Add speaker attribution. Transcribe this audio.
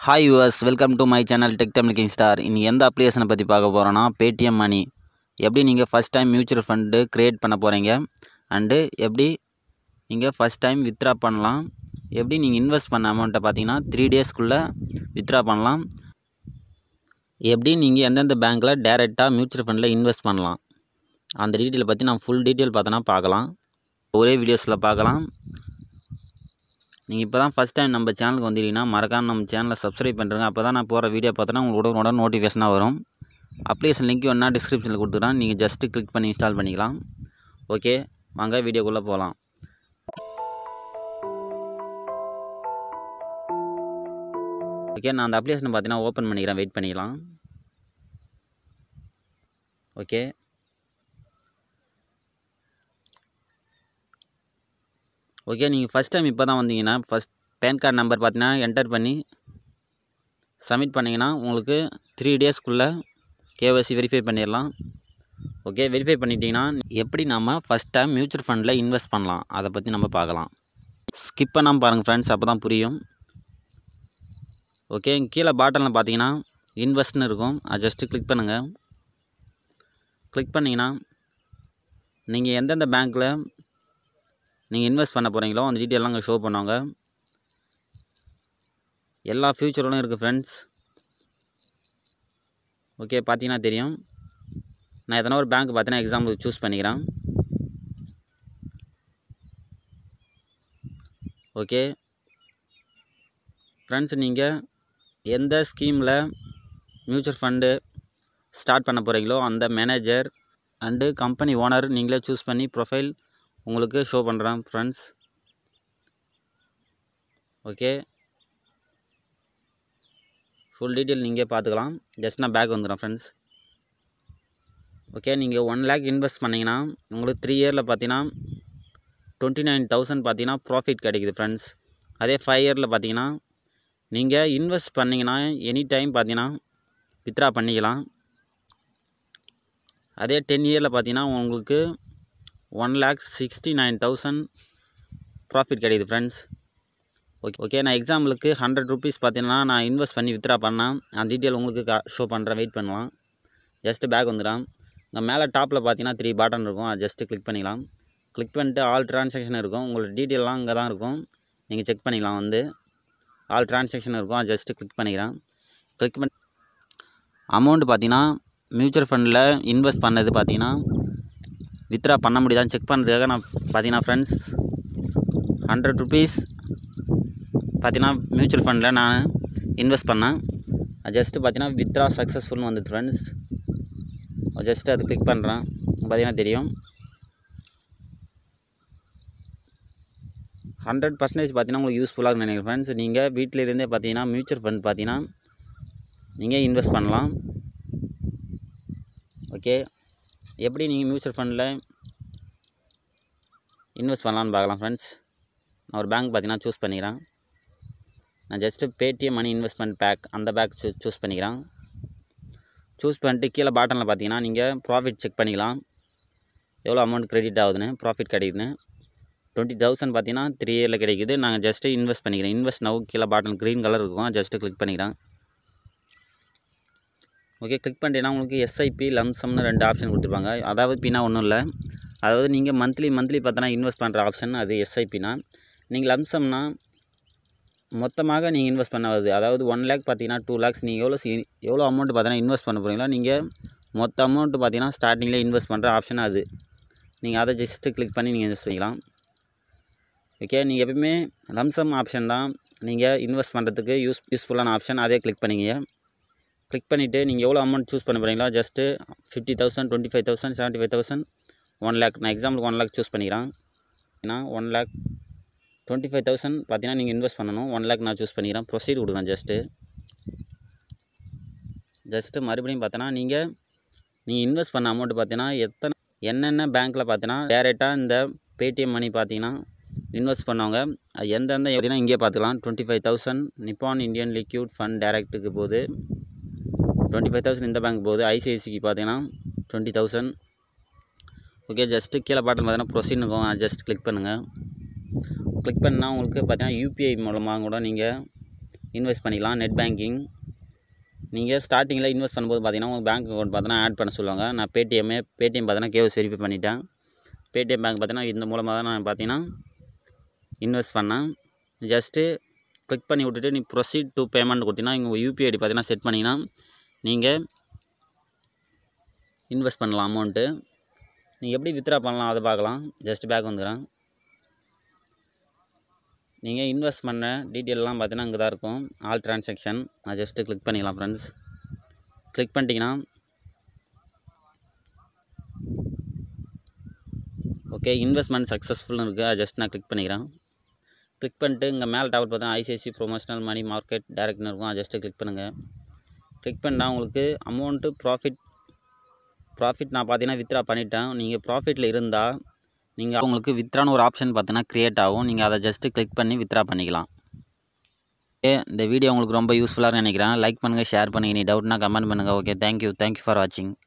Speaker 1: hi யூஎஸ் welcome to my channel tech Tamil star இனி எந்த அப்ளிகேஷனை பற்றி பார்க்க போகிறோன்னா பேடிஎம் மணி எப்படி நீங்கள் first time mutual fund create பண்ண போகிறீங்க அண்டு எப்படி நீங்கள் ஃபஸ்ட் டைம் வித்ட்ரா பண்ணலாம் எப்படி நீங்கள் இன்வெஸ்ட் பண்ண அமௌண்ட்டை பார்த்தீங்கன்னா த்ரீ டேஸ்க்குள்ளே வித்ட்ரா பண்ணலாம் எப்படி நீங்கள் எந்தெந்த பேங்க்கில் டேரெக்டாக மியூச்சுவல் ஃபண்டில் இன்வெஸ்ட் பண்ணலாம் அந்த டீட்டெயில் பற்றி நான் ஃபுல் டீட்டெயில் பார்த்தோன்னா பார்க்கலாம் ஒரே வீடியோஸில் பார்க்கலாம் நீங்கள் இப்போ தான் ஃபஸ்ட் டைம் நம்ம சேனலுக்கு வந்துட்டீங்கன்னா மறக்காம நம்ம சேனலை சப்ஸ்கிரைப் பண்ணுறங்க அப்போ தான் நான் போகிற வீடியோ பார்த்தோன்னா உங்களுக்கு உடனே நோட்டிஃபிகேஷனாக வரும் அப்ளிகேஷன் லிங்க் வேணால் டிஸ்கிரிப்ஷனில் கொடுத்துக்கிறேன் நீங்கள் ஜஸ்ட்டு கிளிக் பண்ணி இன்ஸ்டால் பண்ணிக்கலாம் ஓகே வாங்க வீடியோக்குள்ளே போகலாம் ஓகே நான் அந்த அப்ளிகேஷனை பார்த்தீங்கன்னா ஓப்பன் பண்ணிக்கிறேன் வெயிட் பண்ணிக்கலாம் ஓகே ஓகே நீங்கள் ஃபஸ்ட் டைம் இப்போ தான் வந்தீங்கன்னா ஃபஸ்ட் பேன் கார்டு நம்பர் பார்த்தீங்கன்னா என்டர் பண்ணி சப்மிட் பண்ணிங்கன்னா உங்களுக்கு த்ரீ டேஸ்க்குள்ளே கேஒசி வெரிஃபை பண்ணிடலாம் ஓகே வெரிஃபை பண்ணிட்டீங்கன்னா எப்படி நம்ம ஃபஸ்ட் டைம் மியூச்சுவல் ஃபண்டில் இன்வெஸ்ட் பண்ணலாம் அதை பற்றி நம்ம பார்க்கலாம் ஸ்கிப் பண்ணாமல் பாருங்கள் ஃப்ரெண்ட்ஸ் அப்போ தான் புரியும் ஓகே கீழே பாட்டனில் பார்த்தீங்கன்னா இன்வெஸ்ட்னு இருக்கும் அது ஜஸ்ட்டு கிளிக் பண்ணுங்கள் கிளிக் பண்ணிங்கன்னா நீங்கள் எந்தெந்த பேங்க்கில் நீங்கள் இன்வெஸ்ட் பண்ண போகிறீங்களோ அந்த டீட்டெயிலாம் அங்கே ஷோ பண்ணுவாங்க எல்லா ஃபியூச்சரோடும் இருக்குது ஃப்ரெண்ட்ஸ் ஓகே பார்த்தீங்கன்னா தெரியும் நான் எதனா ஒரு பேங்க் பார்த்தீங்கன்னா எக்ஸாம்பிள் சூஸ் பண்ணிக்கிறேன் ஓகே ஃப்ரெண்ட்ஸ் நீங்கள் எந்த ஸ்கீமில் மியூச்சுவல் ஃபண்டு ஸ்டார்ட் பண்ண போகிறீங்களோ அந்த மேனேஜர் அண்டு கம்பெனி ஓனர் நீங்களே சூஸ் பண்ணி ப்ரொஃபைல் உங்களுக்கு ஷோ பண்ணுறேன் ஃப்ரெண்ட்ஸ் ஓகே ஃபுல் டீட்டெயில் நீங்கள் பார்த்துக்கலாம் ஜஸ்ட் நான் பேக் வந்துடுறேன் ஃப்ரெண்ட்ஸ் ஓகே நீங்கள் ஒன் லேக் இன்வெஸ்ட் பண்ணிங்கன்னா உங்களுக்கு த்ரீ இயரில் பார்த்தீங்கன்னா டுவெண்ட்டி நைன் தௌசண்ட் பார்த்தீங்கன்னா ப்ராஃபிட் கிடைக்குது ஃப்ரெண்ட்ஸ் அதே ஃபைவ் இயரில் பார்த்தீங்கன்னா நீங்கள் இன்வெஸ்ட் பண்ணிங்கன்னா எனி டைம் பார்த்தீங்கன்னா வித்ரா பண்ணிக்கலாம் அதே டென் இயரில் பார்த்தீங்கன்னா உங்களுக்கு one lakh sixty nine thousand profit கிடைக்குது ஃப்ரெண்ட்ஸ் ஓகே ஓகே நான் எக்ஸாம்பிளுக்கு ஹண்ட்ரட் ருபீஸ் பார்த்தீங்கன்னா நான் இன்வெஸ்ட் பண்ணி வித்ரா பண்ணேன் அந்த டீட்டெயில் உங்களுக்கு ஷோ பண்ணுறேன் வெயிட் பண்ணலாம் ஜஸ்ட்டு பேக் வந்துடும் இங்கே மேலே டாப்பில் பார்த்தீங்கன்னா த்ரீ பாட்டன் இருக்கும் அது ஜஸ்ட்டு கிளிக் பண்ணிக்கலாம் கிளிக் பண்ணிட்டு ஆல் ட்ரான்சாக்ஷன் இருக்கும் உங்களோட டீட்டெயிலாம் இங்கே தான் இருக்கும் நீங்கள் செக் பண்ணிக்கலாம் வந்து ஆல் ட்ரான்சாக்ஷன் இருக்கும் அது ஜஸ்ட்டு கிளிக் பண்ணிக்கிறேன் கிளிக் பண்ணி அமௌண்ட் பார்த்தீங்கன்னா மியூச்சுவல் ஃபண்டில் இன்வெஸ்ட் பண்ணது பார்த்தீங்கன்னா வித்ரா பண்ண முடியுதான்னு செக் பண்ணுறதுக்காக நான் பார்த்தீங்கன்னா ஃப்ரெண்ட்ஸ் ஹண்ட்ரட் ருபீஸ் பார்த்தீங்கன்னா மியூச்சுவல் ஃபண்டில் நான் இன்வெஸ்ட் பண்ணேன் ஜஸ்ட்டு பார்த்தீங்கன்னா வித்ரா சக்ஸஸ்ஃபுல்னு வந்தது ஃப்ரெண்ட்ஸ் ஜஸ்ட்டு அது கிளிக் பண்ணுறேன் பார்த்தீங்கன்னா தெரியும் ஹண்ட்ரட் பர்சன்டேஜ் பார்த்தீங்கன்னா உங்களுக்கு யூஸ்ஃபுல்லாக நினைக்கிறேன் ஃப்ரெண்ட்ஸ் நீங்கள் வீட்டில் இருந்தே பார்த்தீங்கன்னா மியூச்சுவல் ஃபண்ட் பார்த்தீங்கன்னா நீங்கள் இன்வெஸ்ட் பண்ணலாம் ஓகே எப்படி நீங்கள் மியூச்சுவல் ஃபண்டில் இன்வெஸ்ட் பண்ணலான்னு பார்க்கலாம் ஃப்ரெண்ட்ஸ் நான் ஒரு பேங்க் பார்த்தீங்கன்னா சூஸ் பண்ணிக்கிறேன் நான் just Paytm money investment pack அந்த பேக் சூ சூஸ் பண்ணிக்கிறேன் சூஸ் பண்ணிட்டு கீழே பாட்டனில் பார்த்தீங்கன்னா நீங்கள் ப்ராஃபிட் செக் பண்ணிக்கலாம் எவ்வளோ அமௌண்ட் க்ரெடிட் ஆகுதுன்னு ப்ராஃபிட் கிடைக்குதுன்னு டுவெண்ட்டி தௌசண்ட் பார்த்தீங்கன்னா த்ரீ இயரில் கிடைக்குது நாங்கள் ஜஸ்ட்டு இன்வெஸ்ட் பண்ணிக்கிறேன் இன்வெஸ்ட் நவ் கீழே பாட்டன் க்ரீன் கலர் இருக்கும் ஜஸ்ட்டு கிளிக் பண்ணிக்கிறேன் ஓகே கிளிக் பண்ணிட்டீங்கன்னா உங்களுக்கு எஸ்ஐபி லம்சம்னு ரெண்டு ஆப்ஷன் கொடுத்துருப்பாங்க அதாவது பின்னா ஒன்றும் இல்லை அதாவது நீங்கள் மந்த்லி மந்த்லி பார்த்தோன்னா இன்வெஸ்ட் பண்ணுற ஆப்ஷன் அது எஸ்ஐபினா நீங்கள் லம்சம்னா மொத்தமாக நீங்கள் இன்வெஸ்ட் பண்ண வருது அதாவது ஒன் லேக் பார்த்தீங்கன்னா டூ லேக்ஸ் நீங்கள் எவ்வளோ எவ்வளோ அமௌண்ட் பார்த்தீங்கன்னா இன்வெஸ்ட் பண்ண போகிறீங்களோ நீங்கள் மொத்த அமௌண்ட்டு பார்த்தீங்கன்னா ஸ்டார்டிங்கில் இன்வெஸ்ட் பண்ணுற ஆப்ஷன் அது நீங்கள் அதை ஜஸ்ட்டு கிளிக் பண்ணி நீங்கள் இன்வெஸ்ட் பண்ணிக்கலாம் ஓகே நீங்கள் எப்பயுமே லம்சம் ஆப்ஷன் தான் நீங்கள் இன்வெஸ்ட் பண்ணுறதுக்கு யூஸ் யூஸ்ஃபுல்லான ஆப்ஷன் அதே கிளிக் பண்ணிங்க கிளிக் பண்ணிவிட்டு நீங்கள் எவ்வளோ அமௌண்ட் சூஸ் பண்ண போகிறீங்களோ just fifty thousand twenty five thousand seventy five thousand one lakh நான் எக்ஸாம்பிளுக்கு ஒன் லேக் சூஸ் பண்ணிக்கிறேன் ஏன்னா one lakh twenty five thousand பார்த்தீங்கன்னா நீங்கள் இன்வெஸ்ட் பண்ணணும் ஒன் லேக் நான் சூஸ் பண்ணிக்கிறேன் ப்ரொசீட் கொடுக்குறேன் ஜஸ்ட்டு ஜஸ்ட்டு மறுபடியும் பார்த்தோன்னா நீங்கள் நீங்கள் இன்வெஸ்ட் பண்ண அமௌண்ட் பார்த்தீங்கன்னா எத்தனை என்னென்ன பேங்க்கில் பார்த்தீங்கன்னா டேரெக்டாக இந்த பேடிஎம் மணி பார்த்தீங்கன்னா இன்வெஸ்ட் பண்ணவங்க அது எந்தெந்த பார்த்தீங்கன்னா இங்கே பார்த்துக்கலாம் twenty five thousand Nippon Indian liquid fund டேரெக்ட்டுக்கு போகுது டுவெண்ட்டி ஃபைவ் தௌசண்ட் இந்த பேங்க் போகுது ஐசிஐசிக்கு பார்த்தீங்கன்னா டுவெண்ட்டி தௌசண்ட் ஓகே ஜஸ்ட்டு கீழே பாட்டன் பார்த்தீங்கன்னா ப்ரொசீட் இருக்கும் ஜஸ்ட் கிளிக் பண்ணுங்கள் கிளிக் பண்ணால் உங்களுக்கு பார்த்தீங்கன்னா யூபிஐ மூலமாக கூட நீங்கள் இன்வெஸ்ட் பண்ணிக்கலாம் நெட் பேங்கிங் நீங்கள் ஸ்டார்டிங்கில் இன்வெஸ்ட் பண்ணும்போது பார்த்தீங்கன்னா உங்கள் பேங்க் அக்கௌண்ட் பார்த்தீங்கன்னா ஆட் பண்ண சொல்லுவாங்க நான் பேடிஎம்மே பேடிஎம் பார்த்தீங்கன்னா கேஸ் வெரிஃபை பண்ணிட்டேன் பேடிஎம் பேங்க் பார்த்தீங்கன்னா இந்த மூலமாக தான் நான் பார்த்தீங்கன்னா இன்வெஸ்ட் பண்ணேன் ஜஸ்ட்டு கிளிக் பண்ணி விட்டுட்டு நீ ப்ரொசீட் டு பேமெண்ட் கொடுத்தீங்கன்னா உங்கள் யூபிஐ ஐடி பார்த்தீங்கன்னா செட் பண்ணிங்கன்னா நீங்கள் இன்வெஸ்ட் பண்ணலாம் அமௌண்ட்டு நீங்கள் எப்படி வித்ரா பண்ணலாம் அதை பார்க்கலாம் ஜஸ்ட் பேக் வந்துக்கிறேன் நீங்கள் இன்வெஸ்ட் பண்ண டீட்டெயிலெலாம் பார்த்தீங்கன்னா இங்கே தான் இருக்கும் ஆல் ட்ரான்சாக்ஷன் நான் ஜஸ்ட்டு கிளிக் பண்ணிக்கலாம் ஃப்ரெண்ட்ஸ் கிளிக் பண்ணிட்டீங்கன்னா ஓகே இன்வெஸ்ட்மெண்ட் சக்ஸஸ்ஃபுல்னு இருக்குது அதை ஜஸ்ட் நான் கிளிக் பண்ணிக்கிறேன் கிளிக் பண்ணிட்டு இங்கே மேலே டாபிக் பார்த்தா ஐசிஐசி ப்ரொமோஷனல் மணி மார்க்கெட் டேரக்ட்னு இருக்கும் அதை ஜஸ்ட்டு கிளிக் பண்ணுங்கள் கிளிக் பண்ணால் உங்களுக்கு அமௌண்ட்டு ப்ராஃபிட் ப்ராஃபிட் நான் பார்த்தீங்கன்னா வித்ரா பண்ணிட்டேன் நீங்கள் ப்ராஃபிட்டில் இருந்தால் நீங்கள் உங்களுக்கு வித்ரான்னு ஒரு ஆப்ஷன் பார்த்தீங்கன்னா க்ரியேட் ஆகும் நீங்கள் அதை ஜஸ்ட்டு கிளிக் பண்ணி வித்ரா பண்ணிக்கலாம் ஓகே இந்த வீடியோ உங்களுக்கு ரொம்ப யூஸ்ஃபுல்லாக நினைக்கிறேன் லைக் பண்ணுங்கள் ஷேர் பண்ணுங்கள் நீ டவுட்னா கமெண்ட் பண்ணுங்கள் ஓகே தேங்க்யூ தேங்க்யூ ஃபார் வாட்சிங்